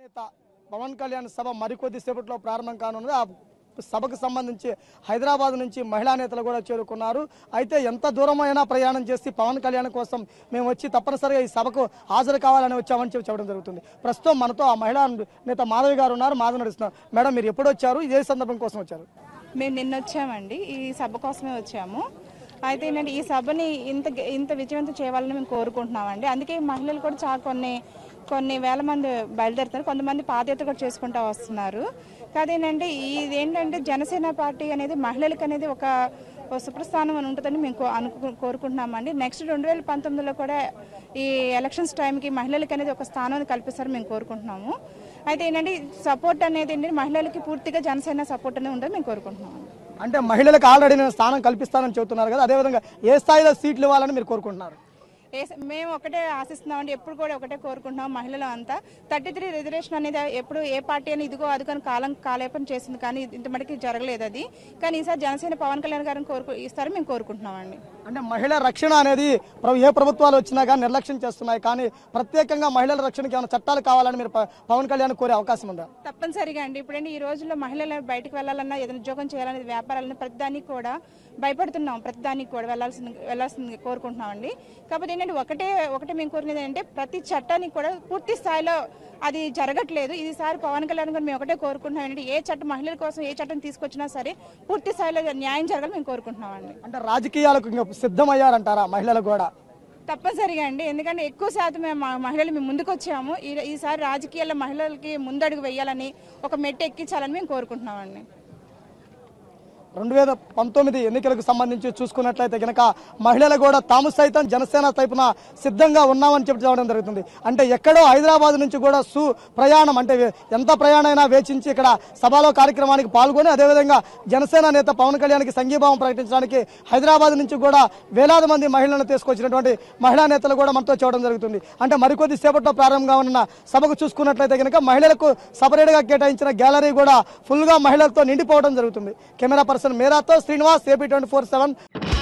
నేత పవన్ కళ్యాణ్ సభ మరికొద్ది సేపట్లో ప్రారంభం కానున్నది ఆ సభకు సంబంధించి హైదరాబాద్ నుంచి మహిళా నేతలు కూడా చేరుకున్నారు అయితే ఎంత దూరమైనా ప్రయాణం చేసి పవన్ కళ్యాణ్ కోసం మేము వచ్చి తప్పనిసరిగా ఈ సభకు హాజరు కావాలని వచ్చామని చెప్పి చెప్పడం జరుగుతుంది ప్రస్తుతం మనతో ఆ మహిళా నేత మాధవి గారు ఉన్నారు మాధవి నడుస్తున్నారు మేడం మీరు ఎప్పుడు వచ్చారు ఇదే సందర్భం కోసం వచ్చారు మేము నిన్న వచ్చామండి ఈ సభ కోసమే వచ్చాము అయితే ఏంటంటే ఈ సభని ఇంత ఇంత విజయవంతం చేయాలని మేము కోరుకుంటున్నామండి అందుకే మహిళలు కూడా చాలా కొన్ని కొన్ని వేల మంది బయలుదేరుతారు కొంతమంది పాదయాత్ర కూడా చేసుకుంటూ వస్తున్నారు కాదేంటంటే ఇదేంటంటే జనసేన పార్టీ అనేది మహిళలకు అనేది ఒక ఒక సుప్రస్థానం అని ఉంటుందని మేము కో- అనుకు కోరుకుంటున్నామండి నెక్స్ట్ రెండు వేల పంతొమ్మిదిలో కూడా ఈ ఎలక్షన్స్ టైంకి మహిళలకి అనేది ఒక స్థానాన్ని కల్పిస్తారని మేము కోరుకుంటున్నాము అయితే ఏంటంటే సపోర్ట్ అనేది ఏంటంటే మహిళలకి పూర్తిగా జనసేన సపోర్ట్ అనేది ఉంటుందని మేము కోరుకుంటున్నాము అంటే మహిళలకు ఆల్రెడీ నేను స్థానం కల్పిస్తానని చెబుతున్నారు కదా అదేవిధంగా ఏ స్థాయిలో సీట్లు ఇవ్వాలని మీరు కోరుకుంటున్నారు ఏ మేము ఒకటే ఆశిస్తున్నామండి ఎప్పుడు కూడా ఒకటే కోరుకుంటున్నాం మహిళలు అంతా థర్టీ త్రీ రిజర్వేషన్ అనేది ఎప్పుడు ఏ పార్టీ అని ఇదిగో అదిగో అని కాలం కాలేపం చేసింది కానీ ఇంత మటుకు జరగలేదు అది కానీ ఈసారి జనసేన పవన్ కళ్యాణ్ గారిని కోరుకు ఇస్తారని మేము కోరుకుంటున్నామండి అంటే మహిళా రక్షణ అనేది ప్ర- ఏ ప్రభుత్వాలు వచ్చినా కానీ నిర్లక్ష్యం చేస్తున్నాయి కానీ ప్రత్యేకంగా మహిళల రక్షణకి ఏమైనా చట్టాలు కావాలని మీరు ప- పవన్ కళ్యాణ్ కోరే అవకాశం ఉందా తప్పనిసరిగా అండి ఇప్పుడంటే ఈ రోజుల్లో మహిళలు బయటకు వెళ్ళాలన్నా ఏదైనా ఉద్యోగం చేయాలనేది వ్యాపారాలన్నా ప్రతిదానికి కూడా భయపడుతున్నాం ప్రతిదానికి కూడా వెళ్ళాల్సింది వెళ్ళాల్సింది కోరుకుంటున్నామండి కాకపోతే ఏంటంటే ఒకటే ఒకటే మేము కోరినది ఏంటంటే ప్రతి చట్టానికి కూడా పూర్తి స్థాయిలో అది జరగట్లేదు ఈసారి పవన్ కళ్యాణ్ గారు మేము ఒకటే కోరుకుంటున్నాం ఏంటంటే ఏ చట్టం మహిళల కోసం ఏ చట్టం తీసుకొచ్చినా సరే పూర్తి స్థాయిలో న్యాయం జరగాలని మేము కోరుకుంటున్నామండి అంటే రాజకీయాలకు ఇంకా సిద్ధమయ్యారంటారా మహిళలు కూడా తప్పనిసరిగా అండి ఎందుకంటే ఎక్కువ శాతం మేము మా మహిళలు మేము ముందుకు వచ్చాము ఈ ఈసారి రాజకీయాల్లో మహిళలకి ముందడుగు వేయాలని ఒక మెట్టు ఎక్కించాలని మేము కోరుకుంటున్నామండి రెండు వేల పంతొమ్మిది ఎన్నికలకు సంబంధించి చూసుకున్నట్లయితే కనుక మహిళలు కూడా తాము సైతం జనసేన తరపున సిద్ధంగా ఉన్నామని చెప్పి చెప్పడం జరుగుతుంది అంటే ఎక్కడో హైదరాబాద్ నుంచి కూడా సు ప్రయాణం అంటే వే- ఎంత ప్రయాణమైనా వేచించి ఇక్కడ సభలో కార్యక్రమానికి పాల్గొని అదేవిధంగా జనసేన నేత పవన్ కళ్యాణ్కి సంఘీభావం ప్రకటించడానికి హైదరాబాద్ నుంచి కూడా వేలాది మంది మహిళలను తీసుకొచ్చినటువంటి మహిళా నేతలు కూడా మనతో చూడడం జరుగుతుంది అంటే మరికొద్ది సేపట్లో ప్రారంభంగా ఉన్న సభకు చూసుకున్నట్లయితే కనుక మహిళలకు సపరేట్గా కేటాయించిన గ్యాలరీ కూడా ఫుల్గా మహిళలతో నిండిపోవడం జరుగుతుంది కెమెరా పర్సన్ మేరాతో Srinivas AP twenty four seven